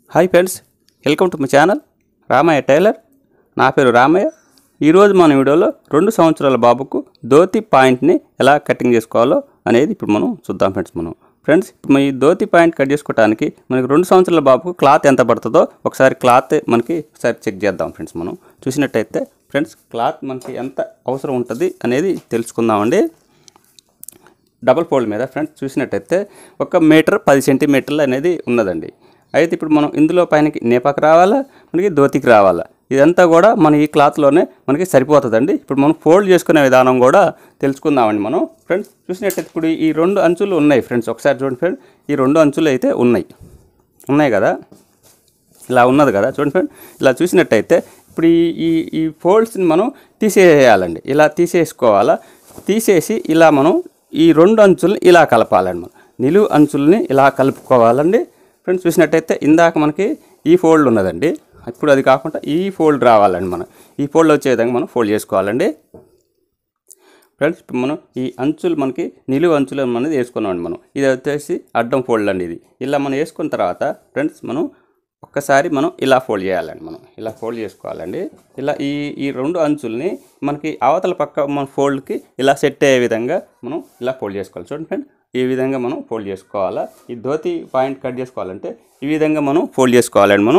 hi friends welcome to my channel Ramayya tailor నా పేరు రామయ్య ఈరోజు మన వీడియోలో రెండు సంవత్సరాల బాబుకు ధోతి పాయింట్ని ఎలా కటింగ్ చేసుకోవాలో అనేది ఇప్పుడు మనం చూద్దాం ఫ్రెండ్స్ మనం ఫ్రెండ్స్ ఇప్పుడు ఈ ధోతి పాయింట్ కట్ చేసుకోవడానికి మనకి రెండు సంవత్సరాల బాబుకు క్లాత్ ఎంత పడుతుందో ఒకసారి క్లాత్ మనకి ఒకసారి చెక్ చేద్దాం ఫ్రెండ్స్ మనం చూసినట్టయితే ఫ్రెండ్స్ క్లాత్ మనకి ఎంత అవసరం ఉంటుంది అనేది తెలుసుకుందామండి డబల్ ఫోల్డ్ మీద ఫ్రెండ్స్ చూసినట్టయితే ఒక మీటర్ పది సెంటీమీటర్లు అనేది ఉన్నదండి అయితే ఇప్పుడు మనం ఇందులో పైనకి నేపాకు రావాలా మనకి ధోతికి రావాలా ఇదంతా కూడా మన ఈ క్లాత్లోనే మనకి సరిపోతుందండి ఇప్పుడు మనం ఫోల్డ్ చేసుకునే విధానం కూడా తెలుసుకుందామండి మనం ఫ్రెండ్స్ చూసినట్టయితే ఇప్పుడు ఈ రెండు అంచులు ఉన్నాయి ఫ్రెండ్స్ ఒకసారి చూడండి ఫ్రెండ్ ఈ రెండు అంచులు అయితే ఉన్నాయి ఉన్నాయి కదా ఇలా ఉన్నది కదా చూడండి ఫ్రెండ్ ఇలా చూసినట్టయితే ఇప్పుడు ఈ ఈ ఈ ఫోల్డ్స్ని మనం తీసేయాలండి ఇలా తీసేసుకోవాలా తీసేసి ఇలా మనం ఈ రెండు అంచుల్ని ఇలా కలపాలండి మనం నిలువు అంచుల్ని ఇలా కలుపుకోవాలండి ఫ్రెండ్స్ చూసినట్టయితే ఇందాక మనకి ఈ ఫోల్డ్ ఉన్నదండి ఇప్పుడు అది కాకుండా ఈ ఫోల్డ్ రావాలండి మనం ఈ ఫోల్డ్ వచ్చే విధంగా మనం ఫోల్డ్ చేసుకోవాలండి ఫ్రెండ్స్ ఇప్పుడు మనం ఈ అంచులు మనకి నిలువు అంచులు అనేది వేసుకున్నామండి మనం ఇది వచ్చేసి అడ్డం ఫోల్డ్ అండి ఇది ఇలా మనం వేసుకున్న తర్వాత ఫ్రెండ్స్ మనం ఒక్కసారి మనం ఇలా ఫోల్డ్ చేయాలండి మనం ఇలా ఫోల్డ్ చేసుకోవాలండి ఇలా ఈ ఈ రెండు అంచుల్ని మనకి అవతల పక్క మన ఫోల్డ్కి ఇలా సెట్ అయ్యే విధంగా మనం ఇలా ఫోల్డ్ చేసుకోవాలి చూడండి ఫ్రెండ్ ఈ విధంగా మనం ఫోల్డ్ చేసుకోవాలా ఈ ధోతి పాయింట్ కట్ చేసుకోవాలంటే ఈ విధంగా మనం ఫోల్డ్ చేసుకోవాలండి మనం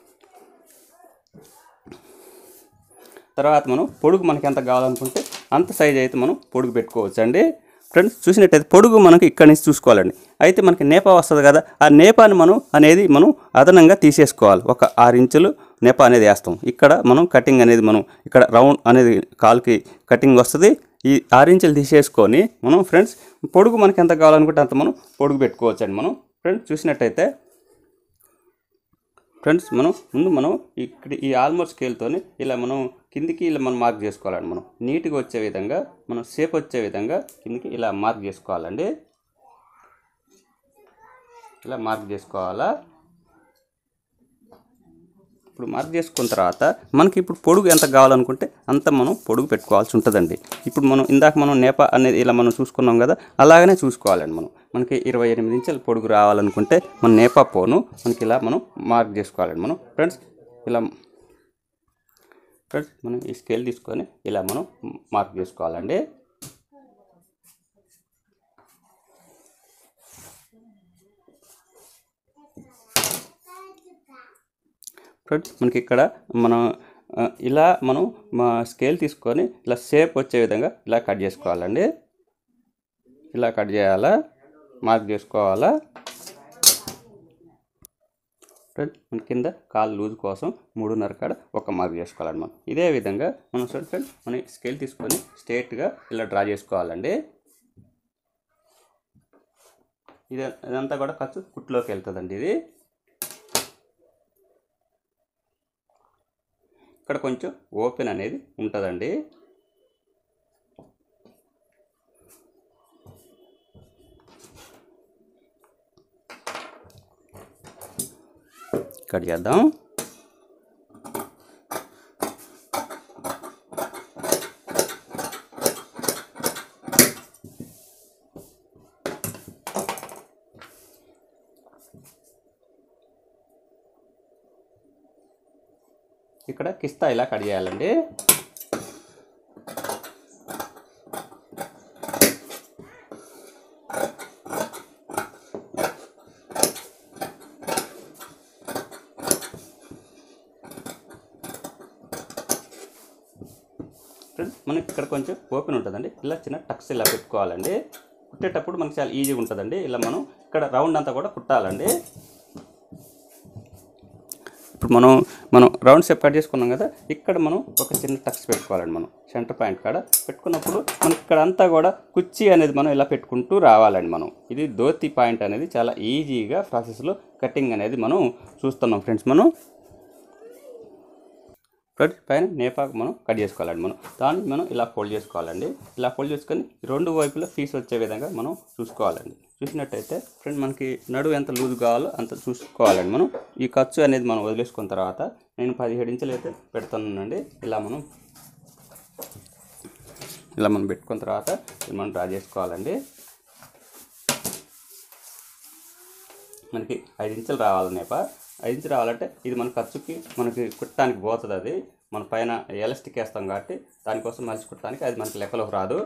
తర్వాత మనం పొడుగు మనకి ఎంత కావాలనుకుంటే అంత సైజ్ అయితే మనం పొడుగు పెట్టుకోవచ్చు అండి ఫ్రెండ్స్ చూసినట్టయితే పొడుగు మనకి ఇక్కడి నుంచి చూసుకోవాలండి అయితే మనకి నేపా వస్తుంది కదా ఆ నేపాని మనం అనేది మనం అదనంగా తీసేసుకోవాలి ఒక ఆరు ఇంచులు నేపా అనేది వేస్తాం ఇక్కడ మనం కటింగ్ అనేది మనం ఇక్కడ రౌండ్ అనేది కాలుకి కటింగ్ వస్తుంది ఈ ఆరు ఇంచులు తీసేసుకొని మనం ఫ్రెండ్స్ పొడుగు మనకి ఎంత కావాలనుకుంటే అంత మనం పొడుగు పెట్టుకోవచ్చు అండి మనం ఫ్రెండ్స్ చూసినట్టయితే ఫ్రెండ్స్ మనం ముందు మనం ఇక్కడ ఈ ఆల్మోస్ట్ స్కేల్తోని ఇలా మనం కిందికి ఇలా మనం మార్క్ చేసుకోవాలండి మనం నీట్గా వచ్చే విధంగా మనం షేప్ వచ్చే విధంగా కిందికి ఇలా మార్క్ చేసుకోవాలండి ఇలా మార్క్ చేసుకోవాలా ఇప్పుడు మార్క్ చేసుకున్న తర్వాత మనకి ఇప్పుడు పొడుగు ఎంత కావాలనుకుంటే అంత మనం పొడుగు పెట్టుకోవాల్సి ఉంటుందండి ఇప్పుడు మనం ఇందాక మనం నేప అనేది ఇలా మనం చూసుకున్నాం కదా అలాగనే చూసుకోవాలండి మనం మనకి ఇరవై ఎనిమిది ఇంచుల పొడుగు రావాలనుకుంటే మన నేపా పోను మనకి ఇలా మనం మార్క్ చేసుకోవాలండి మనం ఫ్రెండ్స్ ఇలా ఫ్రెండ్స్ మనం ఈ స్కేల్ తీసుకొని ఇలా మనం మార్క్ చేసుకోవాలండి ఫ్రెండ్స్ మనకి ఇక్కడ మనం ఆ, ఇలా మనం మా స్కేల్ తీసుకొని ఇలా షేప్ వచ్చే విధంగా ఇలా కట్ చేసుకోవాలండి ఇలా కట్ చేయాలా మార్క్ చేసుకోవాలా ఫ్రెండ్స్ మన కింద కాలు లూజ్ కోసం మూడున్నర కాడ ఒక మార్క్ చేసుకోవాలండి మనం ఇదే విధంగా మనం చూడండి ఫ్రెండ్స్ మనం స్కేల్ తీసుకొని స్ట్రేట్గా ఇలా డ్రా చేసుకోవాలండి ఇది ఇదంతా కూడా ఖర్చు కుట్లోకి వెళ్తుందండి ఇది ఇక్కడ కొంచెం ఓపెన్ అనేది ఉంటుందండి కట్ చేద్దాం ఇక్కడ కిస్తా ఇలా కట్ చేయాలండి ఫ్రెండ్స్ మనకి ఇక్కడ కొంచెం ఓపెన్ ఉంటుందండి ఇలా చిన్న టక్స్ ఇలా పెట్టుకోవాలండి కుట్టేటప్పుడు మనకి చాలా ఈజీగా ఉంటుందండి ఇలా మనం ఇక్కడ రౌండ్ అంతా కూడా కుట్టాలండి ఇప్పుడు మనం మనం రౌండ్ షేప్ కట్ చేసుకున్నాం కదా ఇక్కడ మనం ఒక చిన్న టక్స్ పెట్టుకోవాలండి మనం సెంటర్ పాయింట్ కాడ పెట్టుకున్నప్పుడు మనకి ఇక్కడ అంతా కూడా కుర్చీ అనేది మనం ఇలా పెట్టుకుంటూ రావాలండి మనం ఇది ధోతి పాయింట్ అనేది చాలా ఈజీగా ప్రాసెస్లో కటింగ్ అనేది మనం చూస్తున్నాం ఫ్రెండ్స్ మనం ఫ్రెండ్స్ పైన నేపాకు మనం కట్ చేసుకోవాలండి మనం దాన్ని మనం ఇలా ఫోల్డ్ చేసుకోవాలండి ఇలా ఫోల్డ్ చేసుకొని రెండు వైపులా పీస్ వచ్చే విధంగా మనం చూసుకోవాలండి చూసినట్టయితే ఫ్రెండ్ మనకి నడువు ఎంత లూజ్ కావాలో అంత చూసుకోవాలండి మనం ఈ ఖర్చు అనేది మనం వదిలేసుకున్న తర్వాత నేను పదిహేడు ఇంచులు అయితే పెడుతున్నానండి ఇలా మనం ఇలా మనం పెట్టుకున్న తర్వాత ఇది మనం డ్రా చేసుకోవాలండి మనకి ఐదు ఇంచులు రావాలి నేప ఐదు ఇంచు రావాలంటే ఇది మన ఖర్చుకి మనకి కుట్టడానికి పోతుంది అది మన పైన ఎలాస్టిక్ వేస్తాం కాబట్టి దానికోసం మలిచి కుట్టడానికి అది మనకి లెక్కలోకి రాదు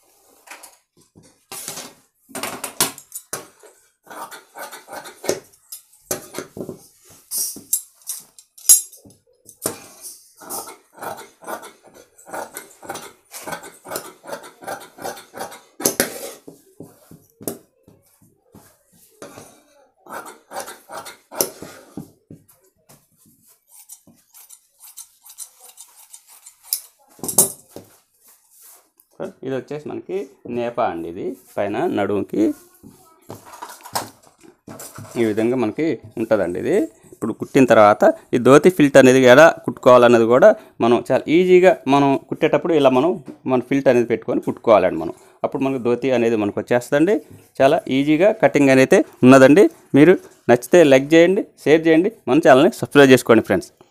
ఇది వచ్చేసి మనకి నేపా అండి ఇది పైన నడుముకి ఈ విధంగా మనకి ఉంటుందండి ఇది ఇప్పుడు కుట్టిన తర్వాత ఈ ధోతి ఫిల్ట్ అనేది ఎలా కుట్టుకోవాలన్నది కూడా మనం చాలా ఈజీగా మనం కుట్టేటప్పుడు ఇలా మనం మన ఫిల్ట్ అనేది పెట్టుకొని కుట్టుకోవాలండి మనం అప్పుడు మనకు ధోతి అనేది మనకు వచ్చేస్తుందండి చాలా ఈజీగా కటింగ్ అనేది ఉన్నదండి మీరు నచ్చితే లైక్ చేయండి షేర్ చేయండి మన ఛానల్ని సబ్స్క్రైబ్ చేసుకోండి ఫ్రెండ్స్